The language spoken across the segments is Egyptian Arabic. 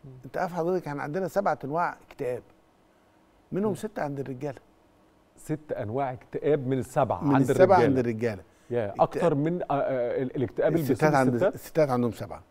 انت عارف حضرتك احنا عندنا سبعة انواع اكتئاب منهم ستة عند الرجالة ست انواع اكتئاب من السبعه من عند السبعة الرجاله عند الرجالة يا اكتر من آه، آه، ال- الاكتئاب اللي الستات بيصيب عند الستات الستات عندهم سبعة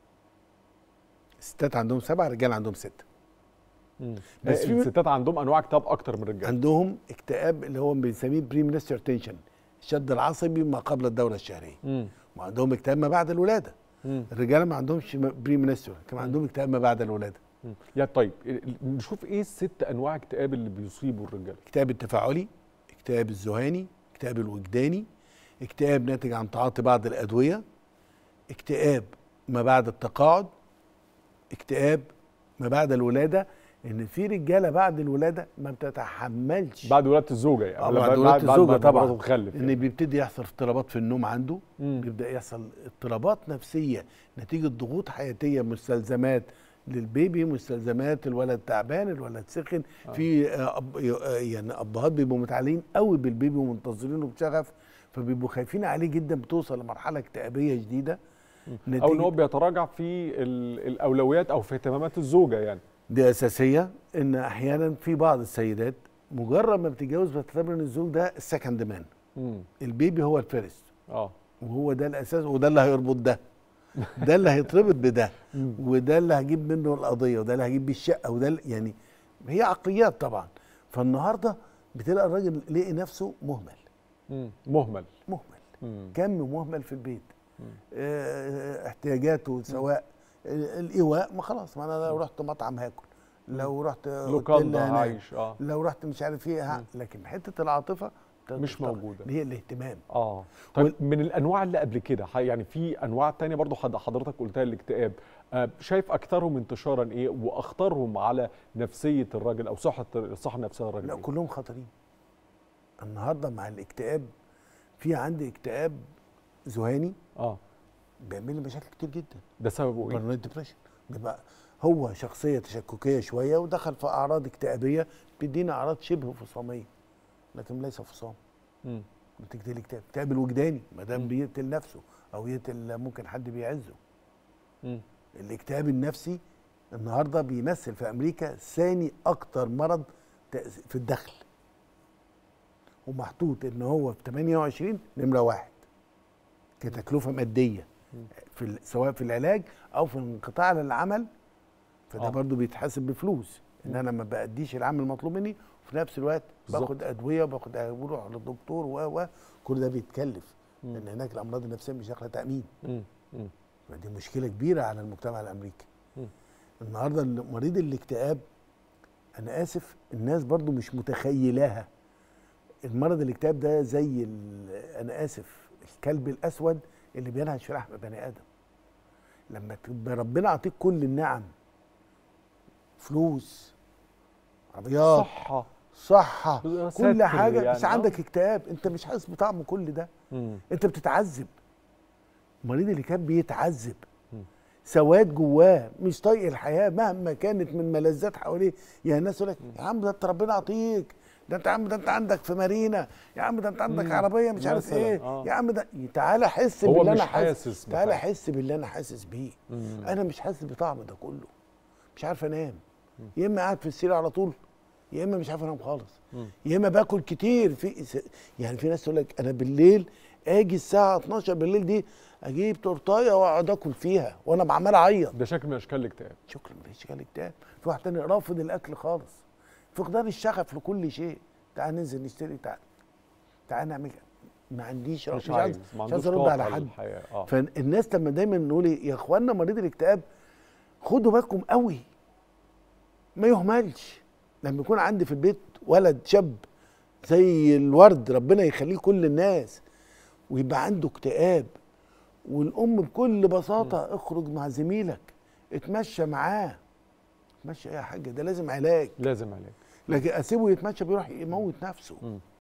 الستات عندهم سبعة الرجال عندهم ستة مم. بس آه، في- الستات عندهم انواع اكتئاب اكتر من الرجاله عندهم اكتئاب اللي هو بنسميه بري منستر تنشن الشد العصبي ما قبل الدورة الشهرية مم. وعندهم اكتئاب ما بعد الولادة مم. الرجالة ما عندهمش بري منستر كمان عندهم اكتئاب ما بعد الولادة مم. يا طيب ال- ال- نشوف ايه الست انواع اكتئاب اللي بيصيبوا الرجاله اكتئاب التفاعلي اكتئاب الذهاني اكتئاب الوجداني اكتئاب ناتج عن تعاطي بعض الادويه اكتئاب ما بعد التقاعد اكتئاب ما بعد الولاده ان في رجاله بعد الولاده ما بتتحملش بعد ولاده الزوجه يعني آه، ولا بعد ولاده الزوجه ما طبعا مراته تخلف ان يعني. بيبتدي يحصل اضطرابات في النوم عنده مم. بيبدا يحصل اضطرابات نفسيه نتيجه ضغوط حياتيه مستلزمات للبيبي مستلزمات الولد تعبان الولد سخن آه. في آه، أب آه، يعني ابهات بيبقوا متعلقين قوي بالبيبي ومنتظرينه بشغف فبيبقوا خايفين عليه جدا بتوصل لمرحله اكتئابيه شديده او ان هو بيتراجع في ال- الاولويات او في اهتمامات الزوجه يعني دي اساسيه ان احيانا في بعض السيدات مجرد ما بتتجوز بتعتبر ان الزوج ده السكند مان مم. البيبي هو الفيرست اه وهو ده الاساس وده اللي هيربط ده ده اللي هيتربط بده وده اللي هجيب منه القضيه وده اللي هجيب بيه الشقه وده اللي يعني هي عقليات طبعا فالنهارده بتلاقي الراجل لقي نفسه مهمل مم. مهمل مهمل مم. كم مهمل في البيت اه احتياجاته سواء آه، الايواء ما خلاص ما انا لو رحت مطعم هاكل لو رحت لوكاندا أوتيل هنام. عايش اه لو رحت مش عارف ايه ها- لكن حته العاطفه مش تشتغل، موجودة. اللي هي الاهتمام اه طيب من الانواع اللي قبل كده ح- يعني في انواع تانية برضو حد- حضرتك قلتها الاكتئاب آه، شايف اكثرهم انتشارا ايه واخطرهم على نفسيه الراجل او صحه الصحه النفسيه للراجل لا إيه؟ كلهم خطرين النهارده مع الاكتئاب في عندي اكتئاب ذهاني اه بيعمل لي مشاكل كتير جدا ده سببه ايه بارانويد ديبريشن بيبقى هو شخصيه تشككيه شويه ودخل في اعراض اكتئابيه بتدينا اعراض شبه فصاميه لكن ليس فصام مم. نتيجه الاكتئاب الاكتئاب الوجداني ما دام بيقتل نفسه او يقتل ممكن حد بيعزه مم. الاكتئاب النفسي النهارده بيمثل في امريكا ثاني اكتر مرض تأس- في الدخل ومحطوط ان هو في 28 نمره واحد كتكلفه ماديه في ال- سواء في العلاج او في الانقطاع عن العمل فده آه. برضو بيتحسب بفلوس ان انا ما باديش العمل المطلوب مني وفي نفس الوقت بالظبط. باخد ادويه وباخد بروح للدكتور و و كل ده بيتكلف مم. لان هناك الامراض النفسيه مش داخله تامين مم. مم. فدي مشكله كبيره على المجتمع الامريكي مم. النهارده مريض الاكتئاب انا اسف الناس برضو مش متخيلاها المرض الاكتئاب ده زي ال- انا اسف الكلب الاسود اللي بينهش في لحم بني ادم لما تبقى ربنا عطيك كل النعم فلوس عربيات صحه صحه ستر كل حاجه يعني، بس آه. عندك اكتئاب انت مش حاسس بطعم كل ده مم. انت بتتعذب مريض الاكتئاب بيتعذب مم. سواد جواه مش طايق الحياه مهما كانت من ملذات حواليه يعني الناس يقول لك يا عم ده انت ربنا عطيك ده انت يا عم ده انت عندك في مارينا يا عم ده انت عندك مم. عربيه مش عارف مثلاً، ايه آه. يا عم ده تعالى حس هو باللي مش انا حاسس حاسس تعالى بحاجة. حس باللي انا حاسس بيه مم. انا مش حاسس بطعم ده كله مش عارف انام يا اما قاعد في السرير على طول يا اما مش عارف انام خالص مم. يا اما باكل كتير في س- يعني في ناس تقول لك انا بالليل اجي الساعه 12 بالليل دي اجيب تورتايه واقعد اكل فيها وانا عمال اعيط ده شكل من اشكال الاكتئاب شكرا مفيش كان اكتئاب في واحد تاني رافض الاكل خالص فقدان الشغف لكل شيء تعال ننزل نشتري تعال تعال نعمل ما عنديش مش مش عايز عايز ما مش عندوش عايز ارد طاقه على حد للحياه اه فالناس لما دايما نقول إيه، يا اخوانا مريض الاكتئاب خدوا بالكم قوي ما يهملش لما يكون عندي في البيت ولد شاب زي الورد ربنا يخليه كل الناس ويبقى عنده اكتئاب والام بكل بساطه اخرج مع زميلك اتمشى معاه اتمشى ايه يا حاجه ده لازم علاج لازم عليك لكن اسيبه يتمشى بيروح يموت نفسه مم.